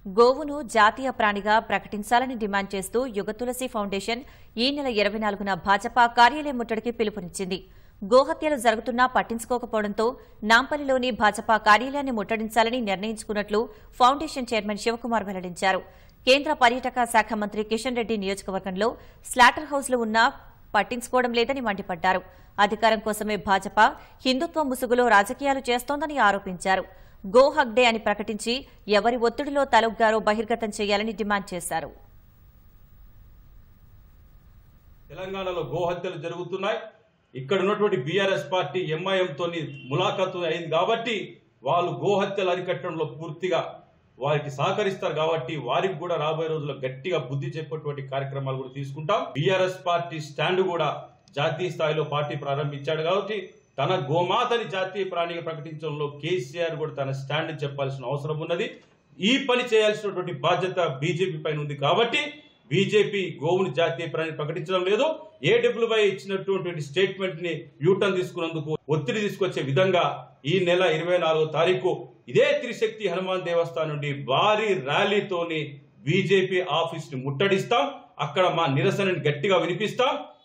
గోవును జాతీయ ప్రాణిగా ప్రకటించాలని డిమాండ్ చేస్తూ యుగతులసి ఫౌండేషన్ ఈ నెల ఇరవై నాలుగున భాజపా కార్యాలయం ముట్టడికి పిలుపునిచ్చింది గోహత్యలు జరుగుతున్నా పట్టించుకోకపోవడంతో నాంపల్లిలోని భాజపా కార్యాలయాన్ని ముట్టడించాలని నిర్ణయించుకున్నట్లు ఫౌండేషన్ చైర్మన్ శివకుమార్ వెల్లడించారు కేంద్ర పర్యాటక శాఖ మంత్రి కిషన్ రెడ్డి నియోజకవర్గంలో స్లాటర్ హౌస్లు ఉన్నా పట్టించుకోవడం లేదని మండిపడ్డారు అధికారం కోసమే భాజపా హిందుత్వ ముసుగులో రాజకీయాలు చేస్తోందని ఆరోపించారు గో హక్ డే అని ప్రకటించి ఎవరి ఒత్తిడిలో తలొగ్గారో బహిర్గతం చేయాలని డిమాండ్ చేశారు తెలంగాణలో గోహత్యలు జరుగుతున్నాయి ఇక్కడ ఉన్నటువంటి బీఆర్ఎస్ పార్టీ ఎంఐఎం తోని ములాఖాతు అయింది కాబట్టి వాళ్ళు గోహత్యలు అరికట్టడంలో పూర్తిగా వారికి సహకరిస్తారు కాబట్టి వారికి కూడా రాబోయే రోజుల్లో గట్టిగా బుద్ధి చెప్పేటువంటి కార్యక్రమాలు కూడా తీసుకుంటాం బీఆర్ఎస్ పార్టీ స్టాండ్ కూడా జాతీయ స్థాయిలో పార్టీ ప్రారంభించాడు కాబట్టి తన గోమాతని జాతీయ ప్రాణిగా ప్రకటించడంలో కేసీఆర్ కూడా తన స్టాండ్ చెప్పాల్సిన అవసరం ఉన్నది ఈ పని చేయాల్సినటువంటి బాధ్యత బీజేపీ పైన ఉంది కాబట్టి బీజేపీ గోవుని జాతీయ ప్రాణి ప్రకటించడం లేదు ఏడబ్ల్యూఐ ఇచ్చినటువంటి స్టేట్మెంట్ ని యూటర్న్ తీసుకున్నందుకు ఒత్తిడి తీసుకొచ్చే విధంగా ఈ నెల ఇరవై నాలుగో తారీఖు ఇదే త్రిశక్తి హనుమాన్ దేవస్థానం నుండి భారీ ర్యాలీతోని బీజేపీ ఆఫీస్ ని ముట్టడిస్తాం అక్కడ మా నిరసనని గట్టిగా వినిపిస్తాం